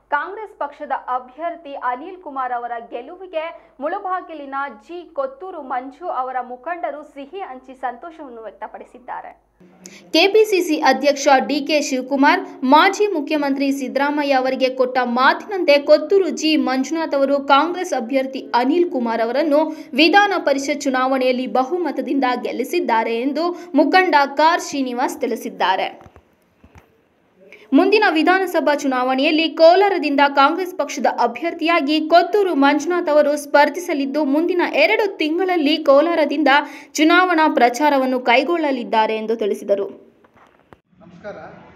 ಕಾಂಗ್ರೆಸ್ ಪಕ್ಷದ ಅಭ್ಯರ್ಥಿ ಅನಿಲ್ ಕುಮಾರ್ ಅವರ ಗೆಲುವಿಗೆ ಮುಳುಬಾಗಿಲಿನ ಜಿ ಕೊತ್ತೂರು ಮಂಜು ಅವರ ಮುಖಂಡರು ಸಿಹಿ ಹಂಚಿ ಸಂತೋಷವನ್ನು ವ್ಯಕ್ತಪಡಿಸಿದ್ದಾರೆ ಕೆಪಿಸಿಸಿ ಅಧ್ಯಕ್ಷ ಡಿಕೆ ಶಿವಕುಮಾರ್ ಮಾಜಿ ಮುಖ್ಯಮಂತ್ರಿ ಸಿದ್ದರಾಮಯ್ಯ ಅವರಿಗೆ ಕೊಟ್ಟ ಮಾತಿನಂತೆ ಕೊತ್ತೂರು ಜಿ ಮಂಜುನಾಥ್ ಅವರು ಕಾಂಗ್ರೆಸ್ ಅಭ್ಯರ್ಥಿ ಅನಿಲ್ ಕುಮಾರ್ ಅವರನ್ನು ವಿಧಾನ ಪರಿಷತ್ ಚುನಾವಣೆಯಲ್ಲಿ ಬಹುಮತದಿಂದ ಗೆಲ್ಲಿಸಿದ್ದಾರೆ ಎಂದು ಮುಖಂಡ ಕಾರ್ ಶ್ರೀನಿವಾಸ್ ತಿಳಿಸಿದ್ದಾರೆ ಮುಂದಿನ ವಿಧಾನಸಭಾ ಚುನಾವಣೆಯಲ್ಲಿ ಕೋಲಾರದಿಂದ ಕಾಂಗ್ರೆಸ್ ಪಕ್ಷದ ಅಭ್ಯರ್ಥಿಯಾಗಿ ಕೊತ್ತೂರು ಮಂಜುನಾಥ್ ಅವರು ಸ್ಪರ್ಧಿಸಲಿದ್ದು ಮುಂದಿನ ಎರಡು ತಿಂಗಳಲ್ಲಿ ಕೋಲಾರದಿಂದ ಚುನಾವಣಾ ಪ್ರಚಾರವನ್ನು ಕೈಗೊಳ್ಳಲಿದ್ದಾರೆ ಎಂದು ತಿಳಿಸಿದರು ನಮಸ್ಕಾರ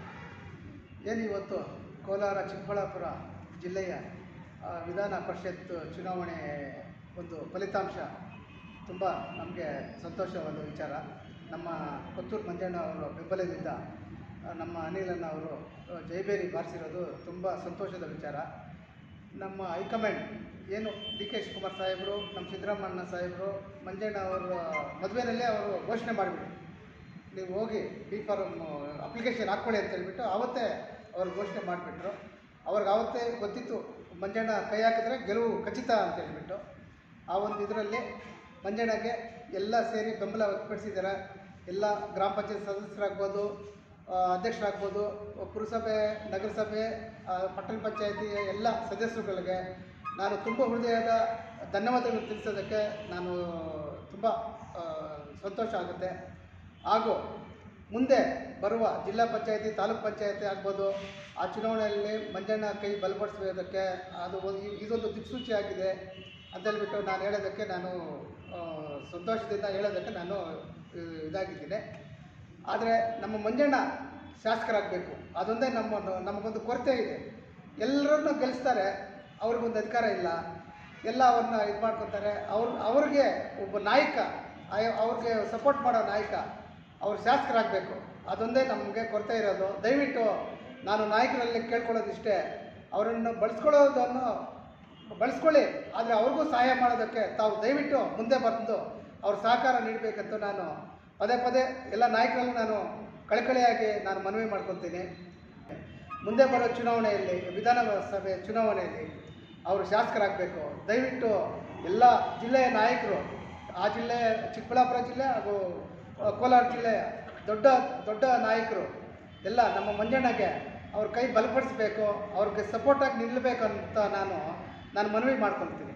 ಏನು ಇವತ್ತು ಕೋಲಾರ ಚಿಕ್ಕಬಳ್ಳಾಪುರ ಜಿಲ್ಲೆಯ ಆ, ವಿಧಾನ ಪರಿಷತ್ ಚುನಾವಣೆ ಒಂದು ಫಲಿತಾಂಶ ತುಂಬ ನಮಗೆ ಸಂತೋಷವಾದ ವಿಚಾರ ನಮ್ಮ ಕೊತ್ತೂರು ಮಂಜಣ್ಣ ಅವರ ಬೆಂಬಲದಿಂದ ಆ, ನಮ್ಮ ಅನಿಲಣ್ಣ ಅವರು ಆ, ಜೈಬೇರಿ ಬಾರಿಸಿರೋದು ತುಂಬ ಸಂತೋಷದ ವಿಚಾರ ನಮ್ಮ ಹೈಕಮಾಂಡ್ ಏನು ಡಿ ಕೆ ಶಿವಕುಮಾರ್ ಸಾಹೇಬರು ನಮ್ಮ ಸಿದ್ದರಾಮಣ್ಣ ಸಾಹೇಬರು ಮಂಜಣ್ಣ ಅವರ ಮದುವೆನಲ್ಲೇ ಅವರು ಘೋಷಣೆ ಮಾಡಿಬಿಟ್ಟು ನೀವು ಹೋಗಿ ಬಿ ಫಾರಮ್ ಅಪ್ಲಿಕೇಶನ್ ಹಾಕ್ಕೊಳ್ಳಿ ಅಂತ ಹೇಳ್ಬಿಟ್ಟು ಆವತ್ತೇ ಅವ್ರು ಘೋಷಣೆ ಮಾಡಿಬಿಟ್ರು ಅವ್ರಿಗೆ ಆವತ್ತೇ ಗೊತ್ತಿತ್ತು ಮಂಜಣ್ಣ ಕೈ ಹಾಕಿದ್ರೆ ಗೆಲುವು ಖಚಿತ ಅಂತ ಹೇಳ್ಬಿಟ್ಟು ಆ ಒಂದು ಇದರಲ್ಲಿ ಮಂಜಣ್ಣಗೆ ಎಲ್ಲ ಸೇರಿ ಬೆಂಬಲ ವ್ಯಕ್ತಪಡಿಸಿದ್ದಾರೆ ಎಲ್ಲ ಗ್ರಾಮ ಪಂಚಾಯತ್ ಸದಸ್ಯರಾಗ್ಬೋದು ಆ, ಅಧ್ಯಕ್ಷರಾಗ್ಬೋದು ಪುರಸಭೆ ನಗರಸಭೆ ಆ, ಪಟ್ಟಣ ಪಂಚಾಯತಿ ಎಲ್ಲ ಸದಸ್ಯರುಗಳಿಗೆ ನಾನು ತುಂಬ ಹೃದಯದ ಧನ್ಯವಾದಗಳು ತಿಳಿಸೋದಕ್ಕೆ ನಾನು ತುಂಬ ಆ, ಸಂತೋಷ ಆಗುತ್ತೆ ಹಾಗೂ ಮುಂದೆ ಬರುವ ಜಿಲ್ಲಾ ಪಂಚಾಯತಿ ತಾಲೂಕ್ ಪಂಚಾಯತಿ ಆಗ್ಬೋದು ಆ ಚುನಾವಣೆಯಲ್ಲಿ ಮಂಜಣ್ಣ ಕೈ ಬಲಪಡಿಸೋದಕ್ಕೆ ಅದು ಒಂದು ಇದೊಂದು ದಿಕ್ಸೂಚಿ ಆಗಿದೆ ಅಂತ ಹೇಳ್ಬಿಟ್ಟು ನಾನು ಹೇಳೋದಕ್ಕೆ ನಾನು ಆ, ಸಂತೋಷದಿಂದ ಹೇಳೋದಕ್ಕೆ ನಾನು ಆ, ಇದಾಗಿದ್ದೀನಿ ಆದರೆ ನಮ್ಮ ಮಂಜಣ್ಣ ಶಾಸಕರಾಗಬೇಕು ಅದೊಂದೇ ನಮ್ಮ ನಮಗೊಂದು ಕೊರತೆ ಇದೆ ಎಲ್ಲರನ್ನು ಗೆಲ್ಲಿಸ್ತಾರೆ ಅವ್ರಿಗೊಂದು ಅಧಿಕಾರ ಇಲ್ಲ ಎಲ್ಲ ಅವ್ರನ್ನ ಇದು ಮಾಡ್ಕೊತಾರೆ ಅವ್ರ ಅವ್ರಿಗೆ ಒಬ್ಬ ನಾಯಕ ಆಯ- ಅವ್ರಿಗೆ ಸಪೋರ್ಟ್ ಮಾಡೋ ನಾಯಕ ಅವ್ರು ಶಾಸಕರಾಗಬೇಕು ಅದೊಂದೇ ನಮಗೆ ಕೊರತೆ ಇರೋದು ದಯವಿಟ್ಟು ನಾನು ನಾಯಕರಲ್ಲಿ ಕೇಳ್ಕೊಳ್ಳೋದಿಷ್ಟೇ ಅವರನ್ನು ಬಳಸ್ಕೊಳ್ಳೋದನ್ನು ಬಳಸ್ಕೊಳ್ಳಿ ಆದರೆ ಅವ್ರಿಗೂ ಸಹಾಯ ಮಾಡೋದಕ್ಕೆ ತಾವು ದಯವಿಟ್ಟು ಮುಂದೆ ಬಂದು ಅವ್ರ ಸಹಕಾರ ನೀಡಬೇಕಂತ ನಾನು ಪದೇ ಪದೇ ಎಲ್ಲ ನಾಯಕರಲ್ಲೂ ನಾನು ಕಳಕಳಿಯಾಗಿ ನಾನು ಮನವಿ ಮಾಡ್ಕೊತೀನಿ ಮುಂದೆ ಬರೋ ಚುನಾವಣೆಯಲ್ಲಿ ವಿಧಾನಸಭೆ ಚುನಾವಣೆಯಲ್ಲಿ ಅವರು ಶಾಸಕರಾಗಬೇಕು ದಯವಿಟ್ಟು ಎಲ್ಲ ಜಿಲ್ಲೆಯ ನಾಯಕರು ಆ ಜಿಲ್ಲೆ ಚಿಕ್ಕಬಳ್ಳಾಪುರ ಜಿಲ್ಲೆ ಹಾಗೂ ಆ, ಕೋಲಾರ ಜಿಲ್ಲೆಯ ದೊಡ್ಡ ದೊಡ್ಡ ನಾಯಕರು ಎಲ್ಲ ನಮ್ಮ ಮಂಜಣ್ಣಗೆ ಅವ್ರ ಕೈ ಬಲಪಡಿಸ್ಬೇಕು ಅವ್ರಿಗೆ ಸಪೋರ್ಟಾಗಿ ನಿಲ್ಲಬೇಕಂತ ನಾನು ನಾನು ಮನವಿ ಮಾಡ್ಕೊಳ್ತೀನಿ